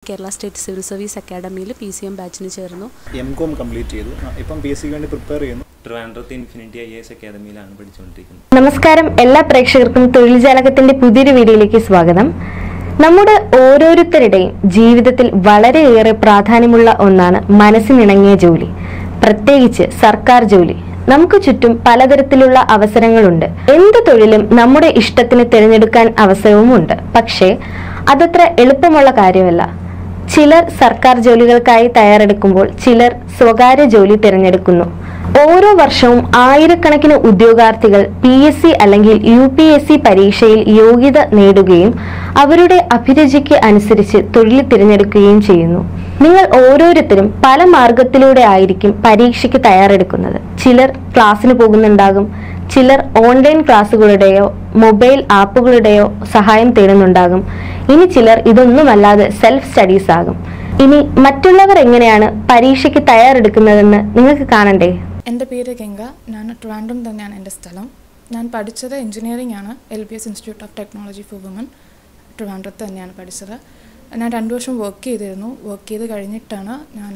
Kerala state civil service അക്കാഡമിയിൽ P C M ബാച്ചിന് ചേർന്നു എം കോം കംപ്ലീറ്റ് ചെയ്തു ആ, ഇപ്പം പി എസ് സിക്ക് വേണ്ടി പ്രിപ്പയർ ചെയ്യുന്നു ട്രിവാൻഡ്രത്ത് ഇൻഫിനിറ്റി ഐ എസ് അക്കാദമിയിലാണ് പഠിച്ചുകൊണ്ടിരിക്കുന്നത് നമസ്കാരം എല്ലാ പ്രേക്ഷകർക്കും തൊഴിൽ ജാലകത്തിന്റെ പുതിയൊരു വീഡിയോയിലേക്ക് സ്വാഗതം നമ്മുടെ ഓരോരുത്തരുടെയും ജീവിതത്തിൽ വളരെയേറെ പ്രാധാന്യമുള്ള ഒന്നാണ് മനസ്സിനിണങ്ങിയ ജോലി പ്രത്യേകിച്ച് സർക്കാർ ജോലി നമുക്ക് ചുറ്റും പലതരത്തിലുള്ള അവസരങ്ങളുണ്ട് എന്ത് തൊഴിലും നമ്മുടെ ഇഷ്ടത്തിന് തിരഞ്ഞെടുക്കാൻ അവസരവുമുണ്ട് പക്ഷേ അതത്ര എളുപ്പമുള്ള കാര്യമല്ല ചിലർ സർക്കാർ ജോലികൾക്കായി തയ്യാറെടുക്കുമ്പോൾ ചിലർ സ്വകാര്യ ജോലി തിരഞ്ഞെടുക്കുന്നു ഓരോ വർഷവും ആയിരക്കണക്കിന് ഉദ്യോഗാർത്ഥികൾ പി എസ് സി അല്ലെങ്കിൽ യു പി എസ് സി പരീക്ഷയിൽ യോഗ്യത നേടുകയും അവരുടെ അഭിരുചിക്ക് അനുസരിച്ച് തൊഴിൽ തിരഞ്ഞെടുക്കുകയും ചെയ്യുന്നു നിങ്ങൾ ഓരോരുത്തരും പല മാർഗത്തിലൂടെ ആയിരിക്കും പരീക്ഷയ്ക്ക് തയ്യാറെടുക്കുന്നത് ചിലർ ക്ലാസ്സിന് പോകുന്നുണ്ടാകും ചിലർ ഓൺലൈൻ ക്ലാസ്സുകളുടെയോ മൊബൈൽ ആപ്പുകളുടെയോ സഹായം തേടുന്നുണ്ടാകും ഇനി ചിലർ ഇതൊന്നുമല്ലാതെ സെൽഫ് സ്റ്റഡീസ് ആകും ഇനി മറ്റുള്ളവർ എങ്ങനെയാണ് പരീക്ഷയ്ക്ക് തയ്യാറെടുക്കുന്നതെന്ന് നിങ്ങൾക്ക് കാണണ്ടേ എൻ്റെ പേര് ഗംഗ ഞാൻ ട്രിവാൻഡ്രം തന്നെയാണ് എൻ്റെ സ്ഥലം ഞാൻ പഠിച്ചത് എഞ്ചിനീയറിംഗ് ആണ് L B S institute of technology for women ട്രിവാൻഡ്രത്ത് തന്നെയാണ് പഠിച്ചത് ഞാൻ രണ്ട് വർഷം വർക്ക് ചെയ്തിരുന്നു വർക്ക് ചെയ്ത് കഴിഞ്ഞിട്ടാണ് ഞാൻ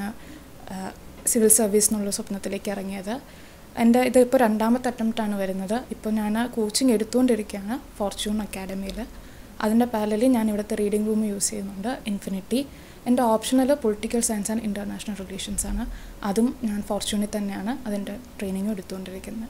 സിവിൽ സർവീസ് എന്നുള്ള സ്വപ്നത്തിലേക്ക് ഇറങ്ങിയത് എൻ്റെ ഇതിപ്പോൾ രണ്ടാമത്തെ അറ്റംപ്റ്റാണ് വരുന്നത് ഇപ്പോൾ ഞാൻ കോച്ചിങ് എടുത്തുകൊണ്ടിരിക്കുകയാണ് ഫോർച്യൂൺ അക്കാഡമിയിൽ അതിൻ്റെ പാരലി ഞാൻ ഇവിടുത്തെ റീഡിംഗ് റൂം യൂസ് ചെയ്യുന്നുണ്ട് ഇൻഫിനിറ്റി എൻ്റെ optional political science and international relations ആണ് അതും ഞാൻ ഫോർച്യൂണിൽ തന്നെയാണ് അതിൻ്റെ ട്രെയിനിങ്ങും എടുത്തുകൊണ്ടിരിക്കുന്നത്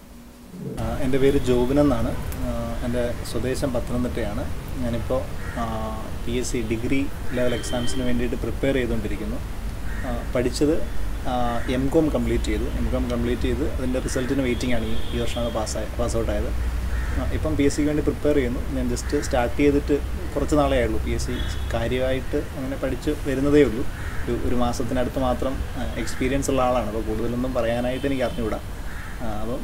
ആ, എൻ്റെ പേര് ജോബിൻ എന്നാണ് ആ, എൻ്റെ സ്വദേശം പത്തനംതിട്ടയാണ് ഞാനിപ്പോൾ P S C degree level എക്സാംസിന് വേണ്ടിയിട്ട് പ്രിപ്പയർ ചെയ്തുകൊണ്ടിരിക്കുന്നു ആ, പഠിച്ചത് എം കോം കംപ്ലീറ്റ് ചെയ്തു എം കോം കംപ്ലീറ്റ് ചെയ്ത് അതിൻ്റെ റിസൾട്ടിന് വെയിറ്റിംഗ് ആണ് ഈ ഈ വർഷമാണ് പാസ്സായ പാസ് ഔട്ട് ആയത് ആ, ഇപ്പം പി എസ് സിക്ക് വേണ്ടി പ്രിപ്പയർ ചെയ്യുന്നു ഞാൻ ജസ്റ്റ് സ്റ്റാർട്ട് ചെയ്തിട്ട് കുറച്ച് നാളേ ആയുള്ളൂ പി എസ് സി കാര്യമായിട്ട് അങ്ങനെ പഠിച്ച് വരുന്നതേ ഉള്ളൂ ഒരു ഒരു മാസത്തിനടുത്ത് മാത്രം എക്സ്പീരിയൻസ് ഉള്ള ആളാണ് അപ്പോൾ കൂടുതലൊന്നും പറയാനായിട്ട് എനിക്ക് അറിഞ്ഞുകൂടാ ആ, അപ്പം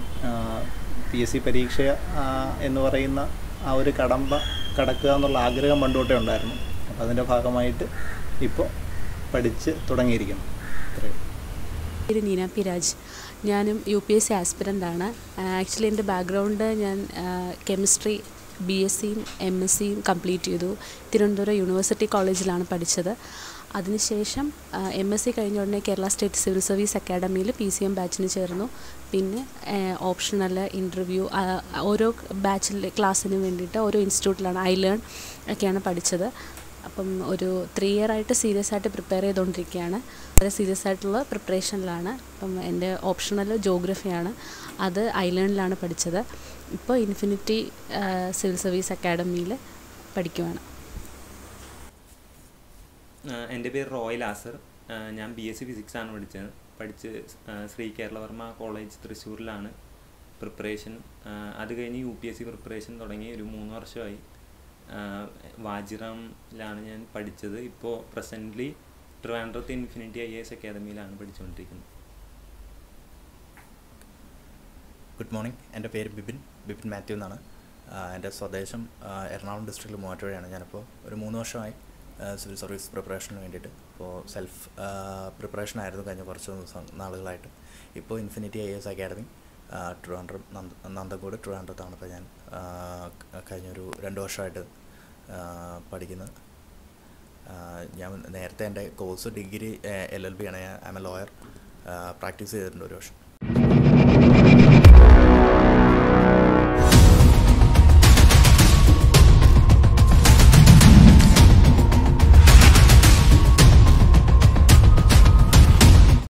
പി എസ് സി പരീക്ഷ ആ, എന്ന് പറയുന്ന ആ ഒരു കടമ്പ കടക്കുക എന്നുള്ള ആഗ്രഹം പണ്ടുതൊട്ടേ ഉണ്ടായിരുന്നു അപ്പോൾ അതിൻ്റെ ഭാഗമായിട്ട് ഇപ്പോൾ പഠിച്ച് തുടങ്ങിയിരിക്കുന്നു അത്രയും പേര് നീന പി രാജ് ഞാനും U P S C aspirant ആണ് ആക്ച്വലി എൻ്റെ ബാക്ക്ഗ്രൗണ്ട് ഞാൻ കെമിസ്ട്രി ബി എസ് സിയും എം എസ് സിയും കംപ്ലീറ്റ് ചെയ്തു തിരുവനന്തപുരം യൂണിവേഴ്സിറ്റി കോളേജിലാണ് പഠിച്ചത് അതിനുശേഷം എം എസ് സി കഴിഞ്ഞ ഉടനെ കേരള സ്റ്റേറ്റ് സിവിൽ സർവീസ് അക്കാഡമിയിൽ പി സി എം ബാച്ചിന് ചേർന്നു പിന്നെ ഓപ്ഷണൽ ഇൻ്റർവ്യൂ ഓരോ ബാച്ചിൽ ക്ലാസ്സിന് വേണ്ടിയിട്ട് ഓരോ ഇൻസ്റ്റിറ്റ്യൂട്ടിലാണ് ഐ ലേൺ ഒക്കെയാണ് പഠിച്ചത് അപ്പം ഒരു ത്രീ ഇയർ ആയിട്ട് സീരിയസ് ആയിട്ട് പ്രിപ്പയർ ചെയ്തുകൊണ്ടിരിക്കുകയാണ് വളരെ സീരിയസ് ആയിട്ടുള്ള പ്രിപ്പറേഷനിലാണ് അപ്പം എൻ്റെ ഓപ്ഷണൽ ജോഗ്രഫിയാണ് അത് ഐലേണിലാണ് പഠിച്ചത് ഇപ്പോൾ ഇൻഫിനിറ്റി സിവിൽ സർവീസ് അക്കാഡമിയിൽ പഠിക്കുവാണ് ആഹ് എൻ്റെ പേര് റോയൽ ആസർ ആഹ് ഞാൻ ബി എസ് സി ഫിസിക്സ് ആണ് പഠിച്ചത് പഠിച്ച് ആഹ് ശ്രീ കേരളവർമ്മ കോളേജ് തൃശ്ശൂരിലാണ് പ്രിപ്പറേഷൻ അത് കഴിഞ്ഞ് U P S C preparation തുടങ്ങി ഒരു മൂന്ന് വർഷമായി ആഹ് വാജിറാമിലാണ് ഞാൻ പഠിച്ചത് ഇപ്പോൾ പ്രസൻ്റ്ലി ട്രിവാൻഡ്രത്ത് ഇൻഫിനിറ്റി ഐ എസ് അക്കാദമിയിലാണ് പഠിച്ചുകൊണ്ടിരിക്കുന്നത് ഗുഡ് മോർണിംഗ് എൻ്റെ പേര് ബിബിൻ ബിബിൻ മാത്യു എന്നാണ് ആ, എൻ്റെ സ്വദേശം ആ, എറണാകുളം ഡിസ്ട്രിക്റ്റിൽ മൂവാറ്റുപുഴയാണ് ഞാനിപ്പോൾ ഒരു മൂന്ന് വർഷമായി ആ, സിവിൽ സർവീസ് പ്രിപ്പറേഷന് വേണ്ടിയിട്ട് ഇപ്പോൾ സെൽഫ് പ്രിപ്പറേഷൻ ആയിരുന്നു കഴിഞ്ഞ കുറച്ച് ദിവസം നാളുകളായിട്ട് ഇപ്പോൾ ഇൻഫിനിറ്റി ഐ എസ് അക്കാഡമി ആ, ട്രിവാൻഡ്രം നന്ദ നന്ദങ്കോട് ട്രിവാൻഡ്രത്താണ് ഇപ്പോൾ ഞാൻ ആ, ക- കഴിഞ്ഞൊരു രണ്ട് വർഷമായിട്ട് ആ, പഠിക്കുന്നത് ആ, ഞാൻ നേരത്തെ എൻ്റെ course degree L L B ആണ് ഞാൻ I am a lawyer practice ചെയ്തിട്ടുണ്ട് ഒരു വർഷം